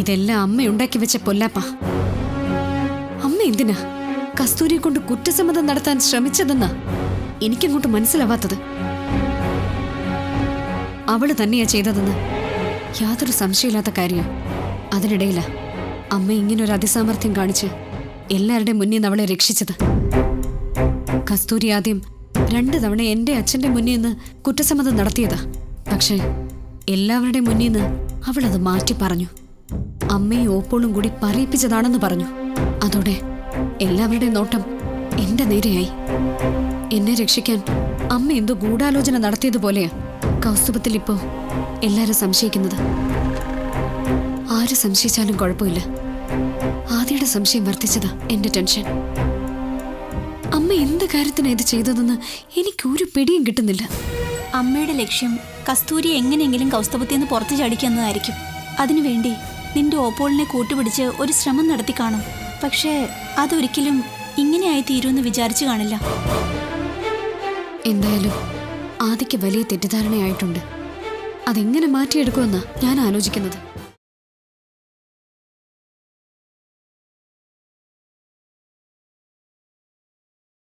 ഇതെല്ലാം അമ്മ ഉണ്ടാക്കി വെച്ച പൊല്ലാപ്പ അമ്മ എന്തിനാ കസ്തൂരിയെ കൊണ്ട് കുറ്റസമ്മതം നടത്താൻ ശ്രമിച്ചതെന്നാ എനിക്കങ്ങോട്ട് മനസ്സിലാവാത്തത് അവള് തന്നെയാ ചെയ്തതെന്ന് യാതൊരു സംശയമില്ലാത്ത കാര്യം അതിനിടയില അമ്മ ഇങ്ങനൊരു അതിസാമർഥ്യം കാണിച്ച് എല്ലാവരുടെയും മുന്നിൽ നിന്ന് അവളെ രക്ഷിച്ചത് കസ്തൂരി ആദ്യം രണ്ട് തവണ എന്റെ അച്ഛന്റെ മുന്നിൽ നിന്ന് കുറ്റസമ്മതം നടത്തിയതാ പക്ഷേ എല്ലാവരുടെയും മുന്നിൽ നിന്ന് അവൾ അത് മാറ്റി പറഞ്ഞു അമ്മയും ഓപ്പോളും കൂടി പറയിപ്പിച്ചതാണെന്ന് പറഞ്ഞു അതോടെ എല്ലാവരുടെയും നോട്ടം എന്റെ നേരെയായി എന്നെ രക്ഷിക്കാൻ അമ്മ എന്തോ ഗൂഢാലോചന നടത്തിയതുപോലെയാ കൗസ്തുഭത്തിൽ ഇപ്പോ എല്ലാരും സംശയിക്കുന്നത് ആര് സംശയിച്ചാലും കുഴപ്പമില്ല ആദ്യയുടെ സംശയം വർദ്ധിച്ചതാ എന്റെ ടെൻഷൻ അമ്മ എന്ത് കാര്യത്തിനാ ഇത് ചെയ്തതെന്ന് എനിക്കൊരു പിടിയും കിട്ടുന്നില്ല അമ്മയുടെ ലക്ഷ്യം കസ്തൂരി എങ്ങനെയെങ്കിലും കൗസ്തവത്തിൽ നിന്ന് പുറത്തു ചാടിക്കുന്നതായിരിക്കും അതിനുവേണ്ടി നിന്റെ ഓപ്പോളിനെ കൂട്ടുപിടിച്ച് ഒരു ശ്രമം നടത്തി കാണും പക്ഷേ അതൊരിക്കലും ഇങ്ങനെയായി തീരുമെന്ന് വിചാരിച്ചു കാണില്ല എന്തായാലും ആദിക്ക് വലിയ തെറ്റിദ്ധാരണയായിട്ടുണ്ട് അതെങ്ങനെ മാറ്റിയെടുക്കുമെന്നാ ഞാൻ ആലോചിക്കുന്നത്